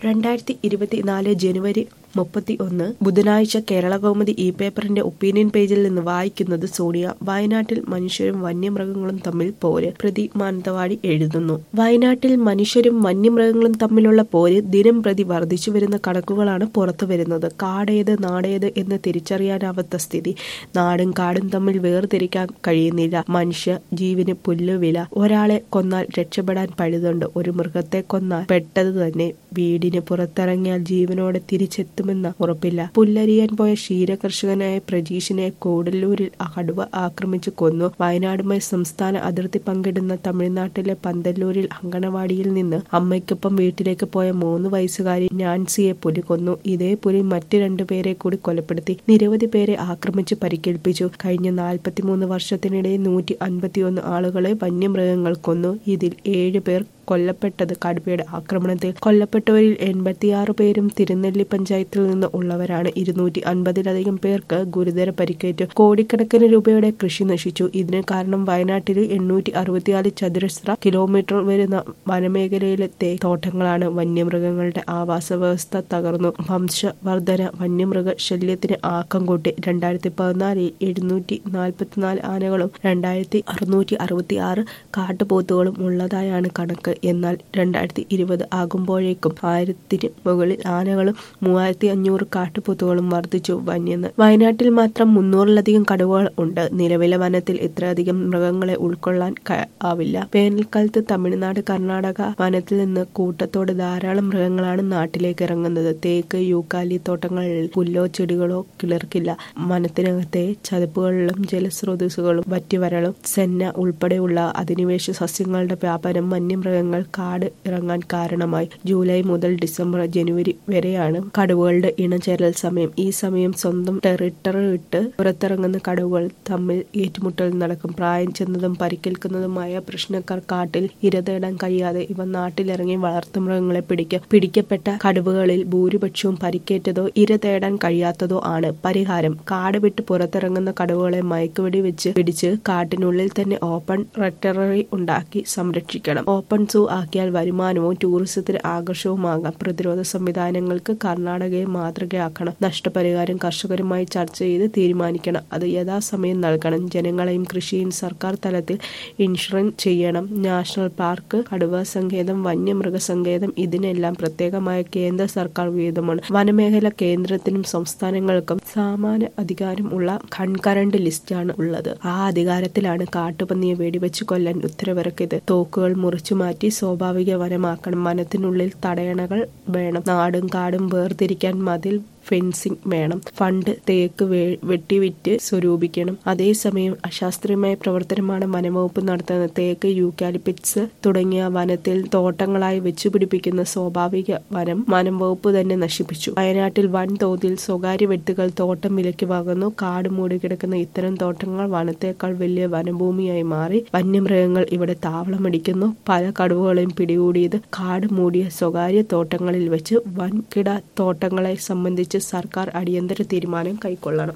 രണ്ടായിരത്തി ഇരുപത്തിനാല് ജനുവരി മുപ്പത്തി ഒന്ന് ബുധനാഴ്ച കേരളകൗമുദി ഇ പേപ്പറിന്റെ ഒപ്പീനിയൻ പേജിൽ നിന്ന് വായിക്കുന്നത് സോണിയ വയനാട്ടിൽ മനുഷ്യരും വന്യമൃഗങ്ങളും തമ്മിൽ പോര് പ്രതി മാനന്തവാടി എഴുതുന്നു വയനാട്ടിൽ മനുഷ്യരും വന്യമൃഗങ്ങളും തമ്മിലുള്ള പോര് ദിനം പ്രതി വർദ്ധിച്ചു വരുന്ന കണക്കുകളാണ് പുറത്തു വരുന്നത് കാടേത് നാടേത് എന്ന് തിരിച്ചറിയാനാവാത്ത സ്ഥിതി നാടും കാടും തമ്മിൽ വേർതിരിക്കാൻ കഴിയുന്നില്ല മനുഷ്യ ജീവന് പുല്ലുവില ഒരാളെ കൊന്നാൽ രക്ഷപ്പെടാൻ പഴുതുണ്ട് ഒരു മൃഗത്തെ കൊന്നാൽ പെട്ടത് തന്നെ വീടിന് പുറത്തിറങ്ങിയാൽ ജീവനോടെ തിരിച്ചെത്തുമെന്ന ഉറപ്പില്ല പുല്ലരിയാൻ പോയ ക്ഷീരകർഷകനായ പ്രജീഷിനെ കൂടല്ലൂരിൽ കടുവ ആക്രമിച്ചു കൊന്നു വയനാടുമായി സംസ്ഥാന അതിർത്തി പങ്കിടുന്ന തമിഴ്നാട്ടിലെ പന്തല്ലൂരിൽ അങ്കണവാടിയിൽ നിന്ന് അമ്മയ്ക്കൊപ്പം വീട്ടിലേക്ക് പോയ മൂന്ന് വയസ്സുകാരി നാൻസിയെ പുലി കൊന്നു ഇതേ പുലി മറ്റു രണ്ടുപേരെ കൂടി കൊലപ്പെടുത്തി നിരവധി പേരെ ആക്രമിച്ച് പരിക്കേൽപ്പിച്ചു കഴിഞ്ഞ നാൽപ്പത്തിമൂന്ന് വർഷത്തിനിടെ നൂറ്റി അൻപത്തിയൊന്ന് ആളുകളെ വന്യമൃഗങ്ങൾ കൊന്നു ഇതിൽ ഏഴ് പേർ കൊല്ലപ്പെട്ടത് കടുവയുടെ ആക്രമണത്തിൽ കൊല്ലപ്പെട്ടവരിൽ എൺപത്തിയാറ് പേരും തിരുനെല്ലി പഞ്ചായത്തിൽ നിന്ന് ഉള്ളവരാണ് ഇരുന്നൂറ്റി അൻപതിലധികം പേർക്ക് ഗുരുതര പരിക്കേറ്റു കോടിക്കണക്കിന് രൂപയുടെ കൃഷി നശിച്ചു ഇതിന് കാരണം വയനാട്ടിലെ എണ്ണൂറ്റി അറുപത്തിനാല് ചതുരശ്ര കിലോമീറ്റർ വരുന്ന വനമേഖലയിലെ തോട്ടങ്ങളാണ് വന്യമൃഗങ്ങളുടെ ആവാസ വ്യവസ്ഥ തകർന്നു വംശവർധന വന്യമൃഗ ശല്യത്തിന് ആക്കം കൂട്ടി രണ്ടായിരത്തി പതിനാലിൽ എഴുന്നൂറ്റി നാൽപ്പത്തിനാല് ആനകളും രണ്ടായിരത്തി അറുന്നൂറ്റി അറുപത്തി ആറ് കാട്ടുപോത്തുകളും ഉള്ളതായാണ് കണക്ക് എന്നാൽ രണ്ടായിരത്തി ഇരുപത് ആകുമ്പോഴേക്കും ആയിരത്തിന് മുകളിൽ ആനകളും മൂവായിരത്തി അഞ്ഞൂറ് കാട്ടുപോത്തുകളും വർദ്ധിച്ചു വന്യെന്ന് വയനാട്ടിൽ മാത്രം മുന്നൂറിലധികം കടുവകൾ ഉണ്ട് നിലവിലെ വനത്തിൽ ഇത്രയധികം മൃഗങ്ങളെ ഉൾക്കൊള്ളാൻ ആവില്ല വേനൽക്കാലത്ത് തമിഴ്നാട് കർണാടക വനത്തിൽ നിന്ന് കൂട്ടത്തോടെ ധാരാളം മൃഗങ്ങളാണ് നാട്ടിലേക്ക് ഇറങ്ങുന്നത് തേക്ക് യൂക്കാലി തോട്ടങ്ങളിൽ പുല്ലോ ചെടികളോ കിളിർക്കില്ല വനത്തിനകത്തെ ചതുപ്പുകളിലും ജലസ്രോതസ്സുകളും വറ്റിവരളും സെന്ന ഉൾപ്പെടെയുള്ള അധിനിവേശ സസ്യങ്ങളുടെ വ്യാപനം വന്യമൃഗങ്ങൾ കാട് ഇറങ്ങാൻ കാരണമായി ജൂലൈ മുതൽ ഡിസംബർ ജനുവരി വരെയാണ് കടുവകളുടെ ഇണചേരൽ സമയം ഈ സമയം സ്വന്തം ടെറിട്ടറി വിട്ട് പുറത്തിറങ്ങുന്ന കടുവകൾ തമ്മിൽ ഏറ്റുമുട്ടൽ നടക്കും പ്രായം ചെന്നതും പരിക്കേൽക്കുന്നതുമായ പ്രശ്നക്കാർ കാട്ടിൽ ഇര തേടാൻ കഴിയാതെ ഇവ നാട്ടിലിറങ്ങി വളർത്തുമൃഗങ്ങളെ പിടിക്കും പിടിക്കപ്പെട്ട കടുവകളിൽ ഭൂരിപക്ഷവും പരിക്കേറ്റതോ ഇര തേടാൻ കഴിയാത്തതോ ആണ് പരിഹാരം കാട് വിട്ട് പുറത്തിറങ്ങുന്ന കടുവകളെ മയക്കുവെടി വെച്ച് പിടിച്ച് കാട്ടിനുള്ളിൽ തന്നെ ഓപ്പൺ റെറ്റററി ഉണ്ടാക്കി സംരക്ഷിക്കണം ഓപ്പൺ സൂ ആക്കിയാൽ വരുമാനവും ടൂറിസത്തിന് ആകർഷവുമാകാം പ്രതിരോധ സംവിധാനങ്ങൾക്ക് കർണാടകയെ മാതൃകയാക്കണം നഷ്ടപരിഹാരം കർഷകരുമായി ചർച്ച ചെയ്ത് തീരുമാനിക്കണം അത് യഥാസമയം നൽകണം ജനങ്ങളെയും കൃഷിയും സർക്കാർ തലത്തിൽ ഇൻഷുറൻസ് ചെയ്യണം നാഷണൽ പാർക്ക് കടുവ സങ്കേതം വന്യമൃഗ സങ്കേതം ഇതിനെല്ലാം പ്രത്യേകമായ കേന്ദ്ര സർക്കാർ വീതമാണ് വനമേഖല കേന്ദ്രത്തിനും സംസ്ഥാനങ്ങൾക്കും സമാന അധികാരം ഉള്ള കൺകറന്റ് ലിസ്റ്റാണ് ഉള്ളത് ആ അധികാരത്തിലാണ് കാട്ടുപന്നിയെ വെടിവെച്ച് കൊല്ലാൻ ഉത്തരവിറക്കിയത് തോക്കുകൾ മുറിച്ചു മാറ്റി സ്വാഭാവിക വനമാക്കണം വനത്തിനുള്ളിൽ തടയണകൾ വേണം നാടും കാടും വേർതിരിക്കാൻ മതിൽ ഫെൻസിംഗ് വേണം ഫണ്ട് തേക്ക് വെട്ടിവിറ്റ് സ്വരൂപിക്കണം അതേസമയം അശാസ്ത്രീയമായ പ്രവർത്തനമാണ് വനംവകുപ്പ് നടത്തുന്നത് തേക്ക് യൂക്കാലിപ്പിറ്റ്സ് തുടങ്ങിയ വനത്തിൽ തോട്ടങ്ങളായി വെച്ചുപിടിപ്പിക്കുന്ന സ്വാഭാവിക വനം വനം വകുപ്പ് തന്നെ നശിപ്പിച്ചു വയനാട്ടിൽ വൻതോതിൽ സ്വകാര്യ വ്യക്തികൾ തോട്ടം വിലയ്ക്ക് വാങ്ങുന്നു കാട് മൂടിക്കിടക്കുന്ന ഇത്തരം തോട്ടങ്ങൾ വനത്തേക്കാൾ വലിയ വനഭൂമിയായി മാറി വന്യമൃഗങ്ങൾ ഇവിടെ താവളമടിക്കുന്നു പല കടുവകളെയും പിടികൂടിയത് കാട് മൂടിയ സ്വകാര്യ തോട്ടങ്ങളിൽ വെച്ച് വൻകിട തോട്ടങ്ങളെ സംബന്ധിച്ച് സർക്കാർ അടിയന്തര തീരുമാനം കൈക്കൊള്ളണം